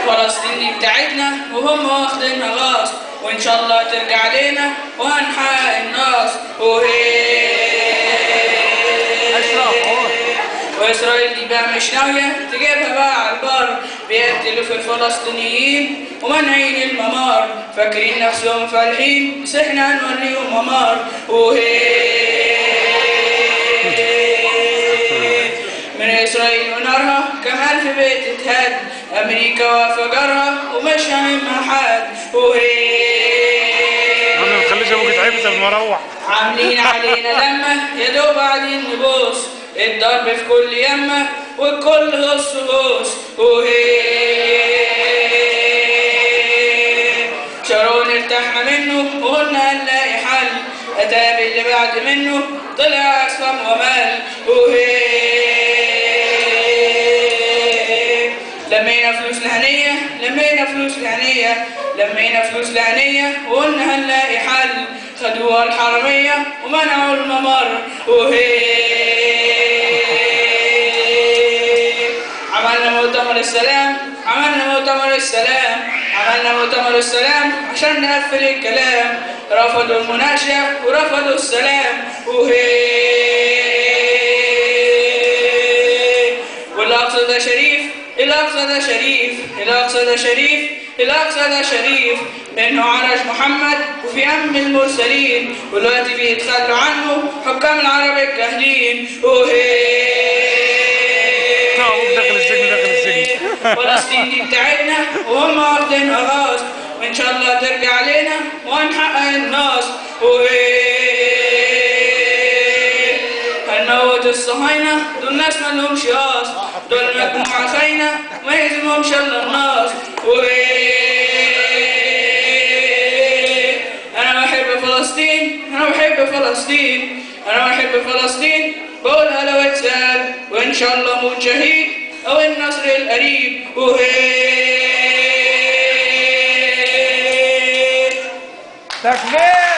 فلسطين دي بتاعتنا وهم واخدينها غصب وان شاء الله ترجع لنا وهنحقق النصر وهي واسرائيل دي بقى مش ناويه تجيبها بقى على البر بيقتلوا في الفلسطينيين ومنعين الممار فاكرين نفسهم فالحين بس احنا هنوريهم ممار وهي من اسرائيل ونارها كمان في بيت اتهد امريكا وفجرها ومش هاممها حد وهي يا عم ما تخليش ابوك يتعبس قبل ما اروح عاملين علينا لمة يا دوب قاعدين نبوس الضرب في كل يمة والكل هص هص وهي شارون ارتحنا منه وقلنا هنلاقي حل أتاب اللي بعد منه طلع أسلم ومال وهي لمينا فلوس لهنية لمينا فلوس لهنية لمينا فلوس لهنية وقلنا هنلاقي حل خدوها الحرامية ومنعوا الممر وهي عملنا مؤتمر السلام عملنا مؤتمر السلام عملنا مؤتمر السلام عشان نقفل الكلام رفضوا المناقشة ورفضوا السلام وهي والأقصى ده شريف الأقصى ده شريف الأقصى ده شريف الأقصى ده شريف منه عرش محمد وفي أم المرسلين ودلوقتي بيتخلوا عنه حكام العرب الجاهلين وهي ابوك داخل السجن داخل السجن فلسطين دي بتاعتنا وهم واخدينها غصب وان شاء الله ترجع لنا وهنحقق النصر وإيه هنموت الصهاينة دول ناس مالهمش قصد دول مجموعة خاينة ما يهزمهمش الا النصر وإيه انا بحب فلسطين انا بحب فلسطين انا بحب فلسطين بقولها لو اتسال وان شاء الله موت شهيد او النصر القريب وهي تكبير